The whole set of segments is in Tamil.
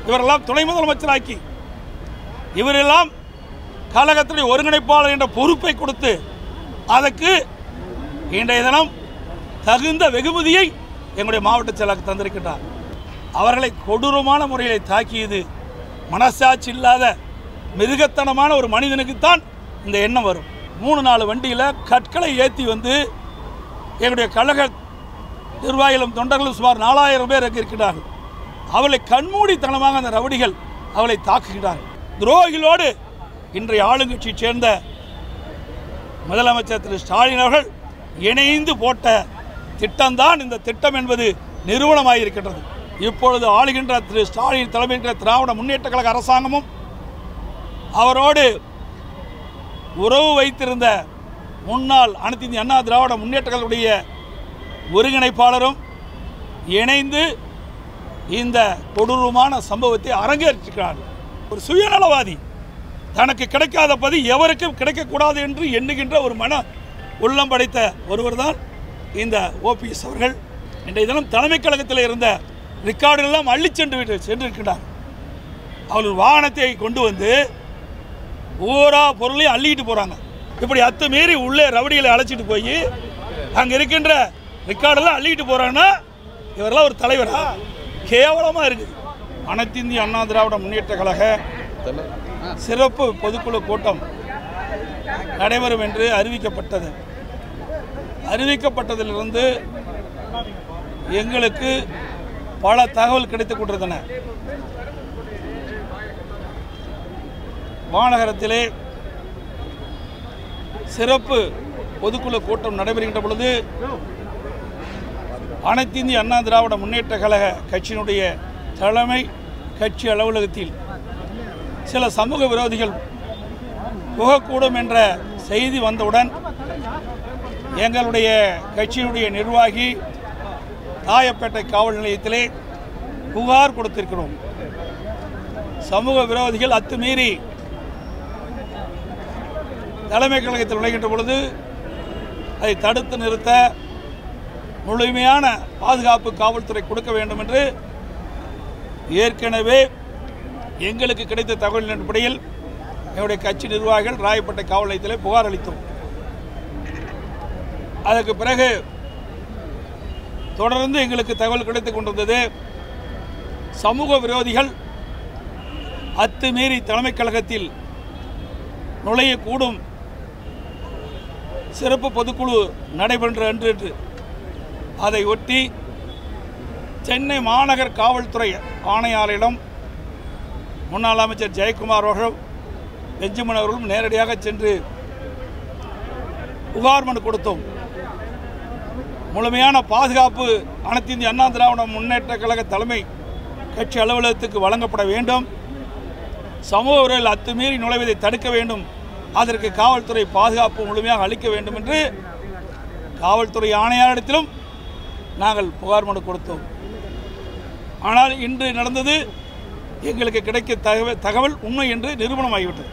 இவரெல்லாம் துணை முதலமைச்சராக்கி இவரெல்லாம் கழகத்துடைய ஒருங்கிணைப்பாளர் என்ற பொறுப்பை கொடுத்து அதற்கு இன்றைய தினம் தகுந்த வெகுமதியை எங்களுடைய மாவட்ட செயலாளர் தந்திருக்கின்றார் அவர்களை கொடூரமான முறையில் தாக்கியது மனசாட்சி இல்லாத மிருகத்தனமான ஒரு மனிதனுக்குத்தான் இந்த எண்ணம் வரும் மூணு நாலு வண்டியில் கற்களை ஏற்றி வந்து எங்களுடைய கழக நிர்வாகிகளும் தொண்டர்களும் சுமார் நாலாயிரம் பேர் அங்கே இருக்கிறார்கள் அவளை கண்மூடித்தனமாக அந்த ரவுடிகள் அவளை தாக்குகிறார்கள் துரோகிகளோடு இன்றைய ஆளுங்கட்சியைச் சேர்ந்த முதலமைச்சர் திரு ஸ்டாலின் அவர்கள் இணைந்து போட்ட திட்டம்தான் இந்த திட்டம் என்பது நிறுவனமாயிருக்கின்றது இப்பொழுது ஆளுகின்ற திரு ஸ்டாலின் தலைமையின்ற திராவிட முன்னேற்ற கழக அரசாங்கமும் அவரோடு உறவு வைத்திருந்த முன்னாள் அனைத்து இந்திய அண்ணா திராவிட முன்னேற்ற கழகத்துடைய ஒருங்கிணைப்பாளரும் இணைந்து இந்த கொடூரமான சம்பவத்தை அரங்கேற்றிருக்கிறார் ஒரு சுயநலவாதி தனக்கு கிடைக்காத பதி எவருக்கும் கிடைக்கக்கூடாது என்று எண்ணுகின்ற ஒரு மன உள்ளம் படைத்த ஒருவர் தான் இந்த ஓபிஎஸ் அவர்கள் இன்றைய தினம் தலைமை கழகத்தில் இருந்த ரெக்கார்டுகள் எல்லாம் அள்ளிச் சென்று விட்டு சென்றிருக்கிறார் அவர் ஒரு வாகனத்தை கொண்டு வந்து ஊரா பொருளையும் அள்ளிக்கிட்டு போகிறாங்க இப்படி அத்துமீறி உள்ளே ரவுடிகளை அழைச்சிட்டு போய் அங்கே இருக்கின்ற ரெக்கார்டெல்லாம் அள்ளிக்கிட்டு போகிறாங்கன்னா இவரெல்லாம் ஒரு தலைவரா கேவலமாக இருக்குது அனைத்து இந்திய அண்ணா திராவிட முன்னேற்ற கழக சிறப்பு பொதுக்குழு கூட்டம் நடைபெறும் என்று அறிவிக்கப்பட்டது அறிவிக்கப்பட்டதிலிருந்து எங்களுக்கு பல தகவல் கிடைத்துக் கொண்டிருந்தன மாநகரத்திலே சிறப்பு பொதுக்குழு கூட்டம் நடைபெறுகின்ற பொழுது அனைத்து இந்திய அண்ணா திராவிட முன்னேற்ற கழக கட்சியினுடைய தலைமை கட்சி அலுவலகத்தில் சில சமூக விரோதிகள் புகக்கூடும் என்ற செய்தி வந்தவுடன் எங்களுடைய கட்சியினுடைய நிர்வாகி ராயப்பேட்டை காவல் நிலையத்திலே புகார் கொடுத்திருக்கிறோம் சமூக விரோதிகள் அத்துமீறி தலைமை கழகத்தில் நுழைகின்ற பொழுது அதை தடுத்து நிறுத்த முழுமையான பாதுகாப்பு காவல்துறை கொடுக்க வேண்டும் என்று ஏற்கனவே எங்களுக்கு கிடைத்த தகவலின் அடிப்படையில் என்னுடைய கட்சி நிர்வாகிகள் ராயப்பேட்டை காவல் நிலையத்திலே புகார் அளித்தோம் அதற்கு பிறகு தொடர்ந்து எங்களுக்கு தகவல் கிடைத்துக் கொண்டிருந்தது சமூக விரோதிகள் அத்துமீறி தலைமைக் கழகத்தில் நுழையக்கூடும் சிறப்பு பொதுக்குழு நடைபெற்ற அன்று என்று அதை ஒட்டி சென்னை மாநகர் காவல்துறை ஆணையாளரிடம் முன்னாள் அமைச்சர் ஜெயக்குமார் அவர்களும் பெஞ்சமின் அவர்களும் நேரடியாக சென்று புகார் மனு கொடுத்தோம் முழுமையான பாதுகாப்பு அனைத்து இந்திய அண்ணா திராவிட முன்னேற்ற கழக தலைமை கட்சி அலுவலகத்துக்கு வழங்கப்பட வேண்டும் சமூக விரைவில் அத்துமீறி நுழைவதை தடுக்க வேண்டும் அதற்கு காவல்துறை பாதுகாப்பு முழுமையாக அளிக்க வேண்டும் என்று காவல்துறை ஆணையாளரிடத்திலும் நாங்கள் புகார் மனு கொடுத்தோம் ஆனால் இன்று நடந்தது எங்களுக்கு கிடைக்க தகவல் தகவல் உண்மை என்று நிரூபணமாகிவிட்டது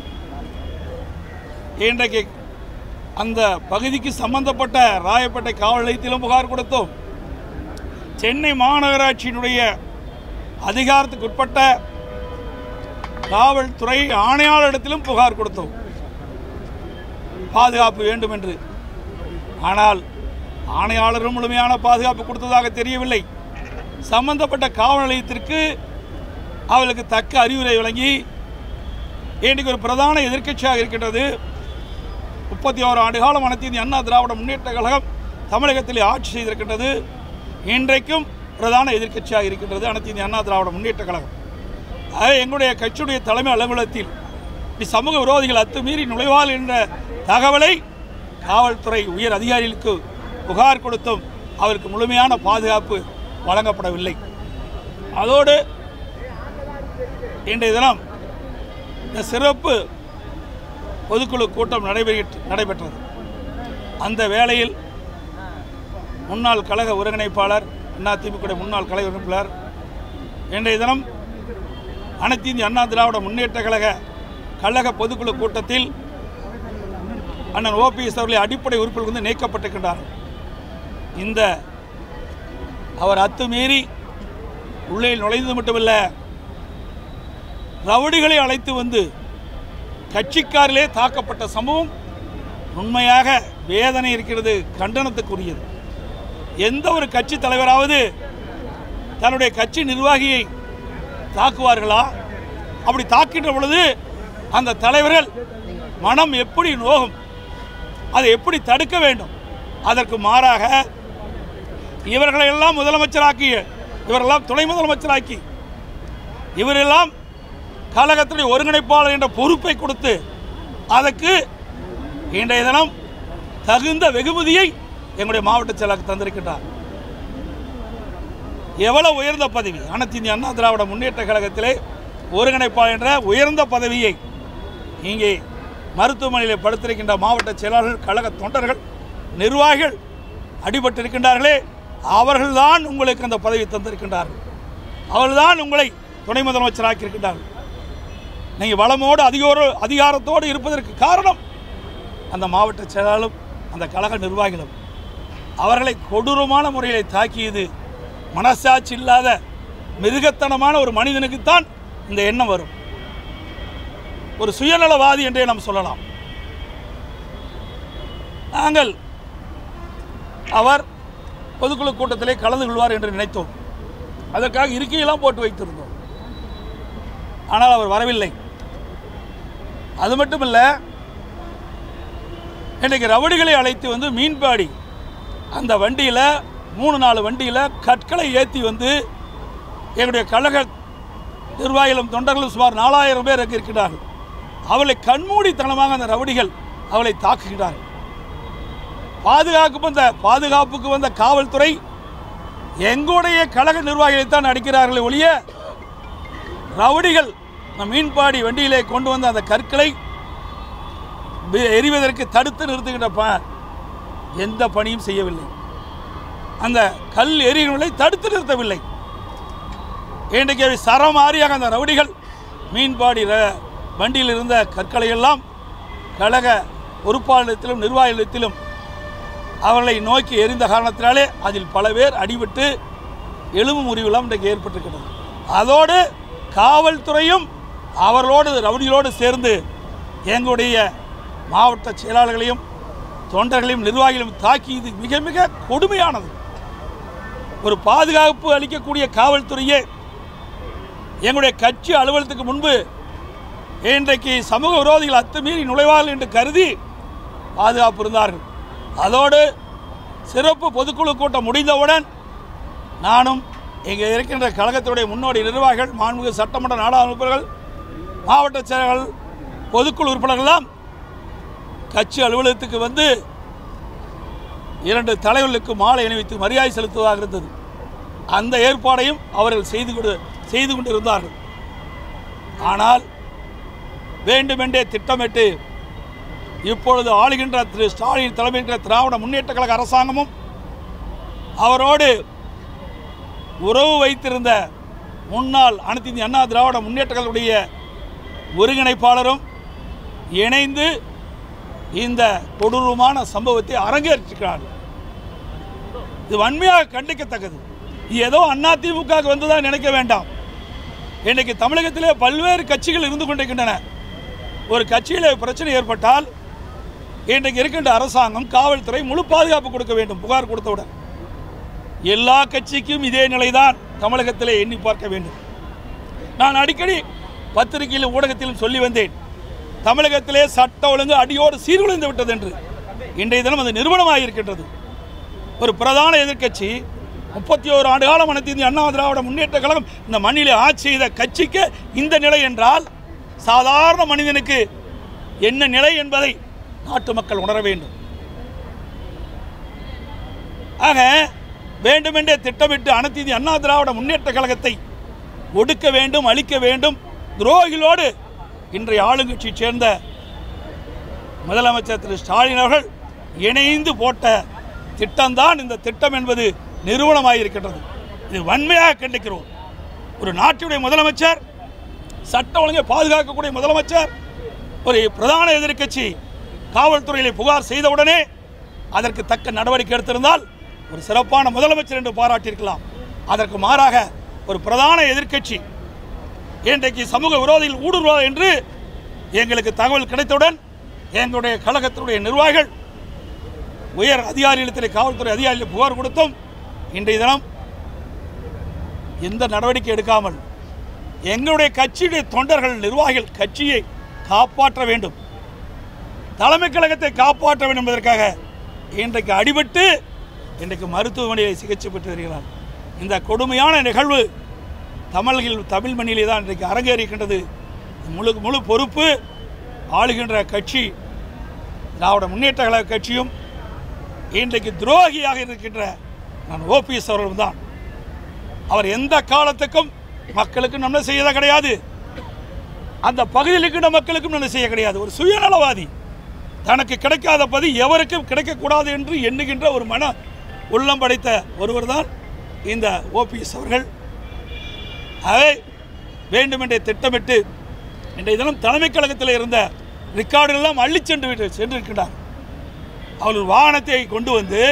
இன்றைக்கு அந்த பகுதிக்கு சம்பந்தப்பட்ட ராயப்பேட்டை காவல் நிலையத்திலும் புகார் கொடுத்தோம் சென்னை மாநகராட்சியினுடைய அதிகாரத்துக்கு உட்பட்ட காவல்துறை ஆணையாளரிடத்திலும் புகார் கொடுத்தோம் பாதுகாப்பு வேண்டும் என்று ஆனால் ஆணையாளரும் முழுமையான பாதுகாப்பு கொடுத்ததாக தெரியவில்லை சம்பந்தப்பட்ட காவல் நிலையத்திற்கு அவர்களுக்கு தக்க அறிவுரை வழங்கி இன்றைக்கு ஒரு பிரதான எதிர்க்கட்சியாக இருக்கின்றது முப்பத்தி ஓரு ஆண்டு காலம் அனைத்து இந்திய அண்ணா திராவிட முன்னேற்ற கழகம் தமிழகத்தில் ஆட்சி செய்திருக்கின்றது இன்றைக்கும் பிரதான எதிர்க்கட்சியாக இருக்கின்றது அனைத்து இந்திய அண்ணா திராவிட முன்னேற்ற கழகம் ஆக எங்களுடைய கட்சியுடைய தலைமை அலுவலகத்தில் இப்படி சமூக விரோதிகள் அத்துமீறி நுழைவாள் என்ற தகவலை காவல்துறை உயர் அதிகாரிகளுக்கு புகார் கொடுத்தும் அவருக்கு முழுமையான பாதுகாப்பு வழங்கப்படவில்லை அதோடு இன்றைய தினம் இந்த சிறப்பு பொதுக்குழு கூட்டம் நடைபெற்று நடைபெற்றது அந்த வேளையில் முன்னாள் கழக ஒருங்கிணைப்பாளர் அதிமுக முன்னாள் கழக ஒருங்கிணைப்பாளர் இன்றைய தினம் அனைத்து இந்திய அண்ணா திராவிட முன்னேற்ற கழக கழக பொதுக்குழு கூட்டத்தில் அண்ணன் ஓபிஎஸ் அவர்களை அடிப்படை உறுப்பினர் வந்து நீக்கப்பட்டிருக்கின்றார் இந்த அவர் அத்துமீறி உள்ளே நுழைந்தது மட்டுமல்ல ரவுடிகளை அழைத்து வந்து கட்சிக்காரிலே தாக்கப்பட்ட சம்பவம் உண்மையாக வேதனை இருக்கிறது கண்டனத்துக்குரியது எந்த ஒரு கட்சி தலைவராவது தன்னுடைய கட்சி நிர்வாகியை தாக்குவார்களா அப்படி தாக்கின்ற பொழுது அந்த தலைவர்கள் மனம் எப்படி நோகும் அதை எப்படி தடுக்க வேண்டும் அதற்கு மாறாக இவர்களையெல்லாம் முதலமைச்சராக்கி இவரெல்லாம் துணை முதலமைச்சராக்கி இவரெல்லாம் கழகத்துடைய ஒருங்கிணைப்பாளர் என்ற பொறுப்பை கொடுத்து அதற்கு இன்றைய தினம் தகுந்த வெகுமதியை எங்களுடைய மாவட்ட செயலாளர் தந்திருக்கின்றார் எவ்வளவு உயர்ந்த பதவி அனைத்து இந்திய அண்ணா திராவிட முன்னேற்ற கழகத்திலே ஒருங்கிணைப்பாளர் என்ற உயர்ந்த பதவியை இங்கே மருத்துவமனையில் படுத்திருக்கின்ற மாவட்ட செயலாளர்கள் கழக தொண்டர்கள் நிர்வாகிகள் அடிபட்டிருக்கின்றார்களே அவர்கள்தான் உங்களுக்கு அந்த பதவி தந்திருக்கின்றார்கள் அவர்கள்தான் உங்களை துணை முதலமைச்சராக்கி இருக்கின்றார்கள் நீங்கள் வளமோடு அதிகார அதிகாரத்தோடு இருப்பதற்கு காரணம் அந்த மாவட்ட செயலாளரும் அந்த கழக நிர்வாகிகளும் அவர்களை கொடூரமான முறையில் தாக்கியது மனசாட்சி இல்லாத மிருகத்தனமான ஒரு மனிதனுக்குத்தான் இந்த எண்ணம் வரும் ஒரு சுயநலவாதி என்றே நாம் சொல்லலாம் நாங்கள் அவர் பொதுக்குழு கூட்டத்திலே கலந்து கொள்வார் என்று நினைத்தோம் அதற்காக இருக்கையெல்லாம் போட்டு வைத்திருந்தோம் ஆனால் அவர் வரவில்லை அது மட்டுமல்ல இன்றைக்கு ரவுடிகளை அழைத்து வந்து மீன்பாடி அந்த வண்டியில் மூணு நாலு வண்டியில் கற்களை ஏற்றி வந்து எங்களுடைய கழக நிர்வாகிகளும் தொண்டர்களும் சுமார் நாலாயிரம் பேர் அங்கே இருக்கிறார்கள் அவளை கண்மூடித்தனமாக அந்த ரவுடிகள் அவளை தாக்குகிறார்கள் பாதுகாப்பு வந்த பாதுகாப்புக்கு வந்த காவல்துறை எங்களுடைய கழக நிர்வாகிகளைத்தான் அடிக்கிறார்களே ஒழிய ரவுடிகள் இந்த மீன்பாடி வண்டியிலே கொண்டு வந்த அந்த கற்களை வி- எறிவதற்கு தடுத்து நிறுத்துகின்ற ப எந்த பணியும் செய்யவில்லை அந்த கல் எரிகளை தடுத்து நிறுத்தவில்லை இன்றைக்கு அவை சரமாரியாக அந்த ரவுடிகள் மீன்பாடி ர- வண்டியில் இருந்த கற்களை எல்லாம் கழக பொறுப்பாளரிடத்திலும் நிர்வாகிகளிடத்திலும் அவர்களை நோக்கி எரிந்த காரணத்தினாலே அதில் பல பேர் அடிபட்டு எலும்பு முறிவுலாம் இன்றைக்கு ஏற்பட்டிருக்கிறது அதோடு காவல்துறையும் அவர்களோடு ரவுடிகளோடு சேர்ந்து எங்களுடைய மாவட்ட செயலாளர்களையும் தொண்டர்களையும் நிர்வாகிகளையும் தாக்கி இது மிக மிக கொடுமையானது ஒரு பாதுகாப்பு அளிக்கக்கூடிய காவல்துறையே எங்களுடைய கட்சி அலுவலகத்துக்கு முன்பு இன்றைக்கு சமூக விரோதிகள் அத்துமீறி நுழைவார்கள் என்று கருதி பாதுகாப்பு இருந்தார்கள் அதோடு சிறப்பு பொதுக்குழு கூட்டம் முடிந்தவுடன் நானும் இங்கே இருக்கின்ற கழகத்துடைய முன்னோடி நிர்வாகிகள் மாண்புமிகு சட்டமன்ற நாடாளுமன்ற உறுப்பினர்கள் மாவட்ட செயலர்கள் பொதுக்குழு உறுப்பினர்கள்லாம் கட்சி அலுவலகத்துக்கு வந்து இரண்டு தலைவர்களுக்கு மாலை அணிவித்து மரியாதை செலுத்துவதாக இருந்தது அந்த ஏற்பாடையும் அவர்கள் செய்து கொண்டு செய்து கொண்டிருந்தார்கள் ஆனால் வேண்டுமென்றே திட்டமிட்டு இப்பொழுது ஆளுகின்ற திரு ஸ்டாலின் தலைமையின்ற திராவிட முன்னேற்ற கழக அரசாங்கமும் அவரோடு உறவு வைத்திருந்த முன்னாள் அனைத்து இந்திய அண்ணா திராவிட முன்னேற்ற கழகத்துடைய ஒருங்கிணைப்பாளரும் இணைந்து இந்த கொடூரமான சம்பவத்தை அரங்கேற்றிருக்கிறார்கள் இது வன்மையாக கண்டிக்கத்தக்கது இது ஏதோ அண்ணா திமுக வந்துதான் நினைக்க வேண்டாம் இன்றைக்கு தமிழகத்திலே பல்வேறு கட்சிகள் இருந்து கொண்டிருக்கின்றன ஒரு கட்சியில் பிரச்சனை ஏற்பட்டால் இன்றைக்கு இருக்கின்ற அரசாங்கம் காவல்துறை முழு பாதுகாப்பு கொடுக்க வேண்டும் புகார் கொடுத்தவுடன் எல்லா கட்சிக்கும் இதே நிலைதான் தமிழகத்திலே எண்ணி பார்க்க வேண்டும் நான் அடிக்கடி பத்திரிகையிலும் ஊடகத்திலும் சொல்லி வந்தேன் தமிழகத்திலே சட்ட ஒழுங்கு அடியோடு சீர்குலைந்து விட்டது என்று இன்றைய தினம் அது நிறுவனமாக இருக்கின்றது ஒரு பிரதான எதிர்க்கட்சி முப்பத்தி ஓரு ஆண்டு காலம் அனைத்து இந்திய அண்ணா திராவிட முன்னேற்ற கழகம் இந்த மண்ணிலே ஆட்சி செய்த கட்சிக்கு இந்த நிலை என்றால் சாதாரண மனிதனுக்கு என்ன நிலை என்பதை நாட்டு மக்கள் உணர வேண்டும் ஆக வேண்டுமென்றே திட்டமிட்டு அனைத்து இந்திய அண்ணா திராவிட முன்னேற்ற கழகத்தை ஒடுக்க வேண்டும் அழிக்க வேண்டும் துரோகிகளோடு இன்றைய ஆளுங்கட்சியைச் சேர்ந்த முதலமைச்சர் திரு ஸ்டாலின் அவர்கள் இணைந்து போட்ட திட்டம்தான் இந்த திட்டம் என்பது நிறுவனமாயிருக்கின்றது இது வன்மையாக கண்டிக்கிறோம் ஒரு நாட்டுடைய முதலமைச்சர் சட்ட ஒழுங்கை பாதுகாக்கக்கூடிய முதலமைச்சர் ஒரு பிரதான எதிர்க்கட்சி காவல்துறையிலே புகார் செய்தவுடனே அதற்கு தக்க நடவடிக்கை எடுத்திருந்தால் ஒரு சிறப்பான முதலமைச்சர் என்று பாராட்டியிருக்கலாம் அதற்கு மாறாக ஒரு பிரதான எதிர்க்கட்சி இன்றைக்கு சமூக விரோதிகள் ஊடுருவார் என்று எங்களுக்கு தகவல் கிடைத்தவுடன் எங்களுடைய கழகத்தினுடைய நிர்வாகிகள் உயர் அதிகாரிகளிடத்தில் காவல்துறை அதிகாரிகள் புகார் கொடுத்தும் இன்றைய தினம் எந்த நடவடிக்கை எடுக்காமல் எங்களுடைய கட்சியுடைய தொண்டர்கள் நிர்வாகிகள் கட்சியை காப்பாற்ற வேண்டும் தலைமை கழகத்தை காப்பாற்ற வேண்டும் என்பதற்காக இன்றைக்கு அடிபட்டு இன்றைக்கு மருத்துவமனையில் சிகிச்சை பெற்று வருகிறார் இந்த கொடுமையான நிகழ்வு தமிழில் தமிழ் மண்ணிலே தான் இன்றைக்கு அரங்கேறுகின்றது முழு முழு பொறுப்பு ஆளுகின்ற கட்சி திராவிட முன்னேற்ற கழக கட்சியும் இன்றைக்கு துரோகியாக இருக்கின்ற நான் ஓபிஎஸ் அவர்களும் தான் அவர் எந்த காலத்துக்கும் மக்களுக்கு நன்மை செய்யத கிடையாது அந்த பகுதியில் இருக்கின்ற மக்களுக்கும் நன்மை செய்ய கிடையாது ஒரு சுயநலவாதி தனக்கு கிடைக்காத பதி எவருக்கும் கிடைக்கக்கூடாது என்று எண்ணுகின்ற ஒரு மன உள்ளம் படைத்த ஒருவர் தான் இந்த ஓபிஎஸ் அவர்கள் அதை வேண்டுமென்றே திட்டமிட்டு இன்றைய தினம் தலைமைக் கழகத்தில் இருந்த ரெக்கார்டுகள் எல்லாம் அள்ளி சென்று விட்டு சென்றிருக்கிறார் அவர்கள் வாகனத்தை கொண்டு வந்து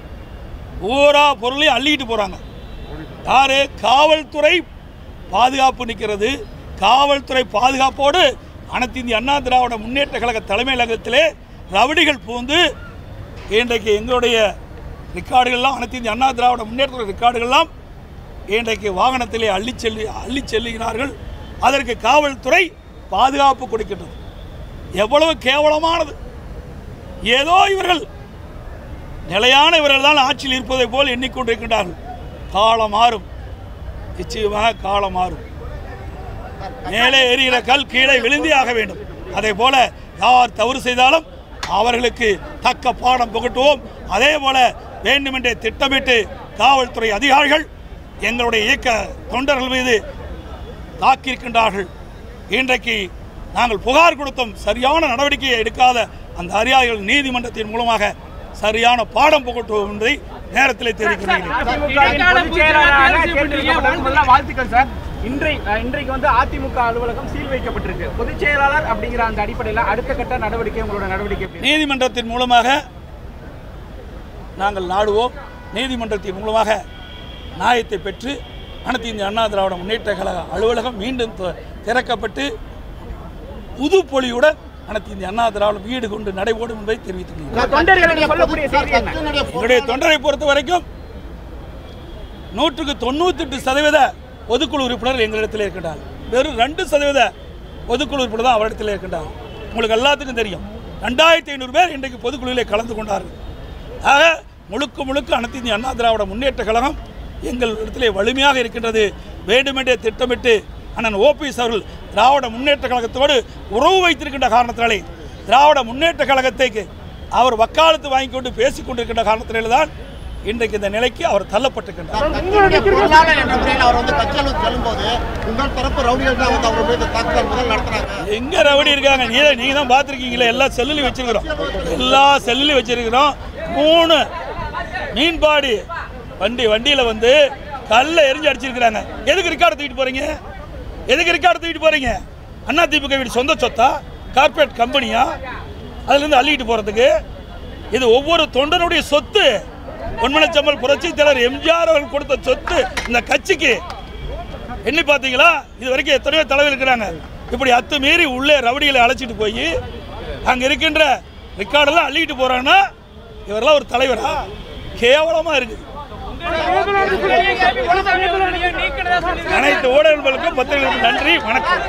ஊரா பொருளையும் அள்ளிட்டு போகிறாங்க யாரு காவல்துறை பாதுகாப்பு நிற்கிறது காவல்துறை பாதுகாப்போடு அனைத்து இந்திய அண்ணா திராவிட முன்னேற்ற கழக தலைமையகத்திலே ரவுடிகள் பூந்து இன்றைக்கு எங்களுடைய ரெக்கார்டுகள்லாம் அனைத்து இந்திய அண்ணா திராவிட முன்னேற்ற ரெக்கார்டுகள்லாம் இன்றைக்கு வாகனத்திலே அள்ளி செல்லி அள்ளி செல்லுகிறார்கள் அதற்கு காவல்துறை பாதுகாப்பு கொடுக்கின்றது எவ்வளவு கேவலமானது ஏதோ இவர்கள் நிலையான இவர்கள் தான் ஆட்சியில் இருப்பதை போல் எண்ணிக்கொண்டிருக்கின்றார்கள் காலம் மாறும் நிச்சயமாக காலம் மாறும் மேலே எரிகிற கல் கீழே விழுந்தே ஆக வேண்டும் அதே போல யார் தவறு செய்தாலும் அவர்களுக்கு தக்க பாடம் புகட்டுவோம் அதே போல வேண்டுமென்றே திட்டமிட்டு காவல்துறை அதிகாரிகள் எங்களுடைய இயக்க தொண்டர்கள் மீது தாக்கியிருக்கின்றார்கள் இன்றைக்கு நாங்கள் புகார் கொடுத்தும் சரியான நடவடிக்கையை எடுக்காத அந்த அதிகாரிகள் நீதிமன்றத்தின் மூலமாக சரியான பாடம் புகட்டுவோம் என்பதை நேரத்தில் தெரிவிக்கிறேன் அதிமுகவின் பொதுச் செயலாளராக தேர்ந்தெடுக்கப்பட்டதற்கு முதல்ல வாழ்த்துக்கள் சார் இன்றை அஹ், இன்றைக்கு வந்து அதிமுக அலுவலகம் சீல் வைக்கப்பட்டிருக்கு பொதுச் செயலாளர் அப்படிங்கிற அந்த அடிப்படையில் அடுத்த கட்ட நடவடிக்கை உங்களோட நடவடிக்கை எப்படி? நீதிமன்றத்தின் மூலமாக நாங்கள் நாடுவோம் நீதிமன்றத்தின் மூலமாக நியாயத்தை பெற்று அனைத்து இந்திய அண்ணா திராவிட முன்னேற்ற கழக அலுவலகம் மீண்டும் தி- திறக்கப்பட்டு புது பொலியுடன் அனைத்து இந்திய அண்ணா திராவிட வீடு கொண்டு நடைபோடும் என்பதை தெரிவித்துள்ளேன் உங்க தொண்டர்களுக்கு சொல்லக்கூடிய செய்தி என்ன என்னுடைய தொண்டரை பொறுத்த வரைக்கும் நூற்றுக்கு தொண்ணூத்தெட்டு சதவீத பொதுக்குழு உறுப்பினர் எங்களிடத்தில் இருக்கின்றார் வெறும் ரெண்டு சதவீத பொதுக்குழு உறுப்பினர் தான் அவரிடத்தில் இருக்கின்றார் உங்களுக்கு எல்லாத்துக்கும் தெரியும் ரெண்டாயிரத்தி ஐநூறு பேர் இன்றைக்கு பொதுக்குழுவிலே கலந்து கொண்டார்கள் ஆக முழுக்க முழுக்க அனைத்து இந்திய அண்ணா திராவிட முன்னேற்ற கழகம் எங்கள் இடத்திலே வலிமையாக இருக்கின்றது வேண்டுமென்றே திட்டமிட்டு அண்ணன் ஓபிஎஸ் அவர்கள் திராவிட முன்னேற்ற கழகத்தோடு உறவு வைத்திருக்கின்ற காரணத்தினாலே திராவிட முன்னேற்ற கழகத்தை அவர் வக்காலத்து வாங்கி கொண்டு பேசிக் கொண்டிருக்கின்ற காரணத்தினாலே தான் இன்றைக்கு இந்த நிலைக்கு அவர் தள்ளப்பட்டிருக்கின்றார் கட்சியினுடைய பொருளாளர் என்ற முறையில் அவர் வந்து கட்சியில் செல்லும்போது உங்கள் தரப்பு ரவுடிகள் தான் வந்து அவர் மீது தாக்குதல் முதல் நடத்துறாங்க எங்க ரவுடி இருக்காங்க நீ தான் நீங்க தான் பார்த்துருக்கீங்களே எல்லா செல்லுலையும் வச்சிருக்கிறோம் எல்லா செல்லுலையும் வச்சிருக்கிறோம் மூணு மீன்பாடி வண்டி வண்டியில் வந்து கல்லை எரிஞ்சு அடிச்சிருக்கிறாங்க எதுக்கு ரெக்கார்டு தூக்கிட்டு போறீங்க எதுக்கு ரெக்கார்டு தூக்கிட்டு போறீங்க அண்ணா திமுக வீடு சொந்த சொத்தா கார்ப்பரேட் கம்பெனியா அதுலேருந்து அள்ளிட்டு போகிறதுக்கு இது ஒவ்வொரு தொண்டனுடைய சொத்து பொன்மனச்சம்மல் புரட்சி தலைவர் எம்ஜிஆர் அவர்கள் கொடுத்த சொத்து இந்த கட்சிக்கு எண்ணி பார்த்தீங்களா இது வரைக்கும் எத்தனையோ தலைவர் இருக்கிறாங்க இப்படி அத்து மீறி உள்ளே ரவுடிகளை அழைச்சிட்டு போய் அங்கே இருக்கின்ற ரெக்கார்டெல்லாம் அள்ளிட்டு போகிறாங்கன்னா இவரெல்லாம் ஒரு தலைவரா கேவலமாக இருக்குது அனைத்து ஊடகங்களுக்கும் பத்திரிகைகளுக்கும் நன்றி வணக்கம்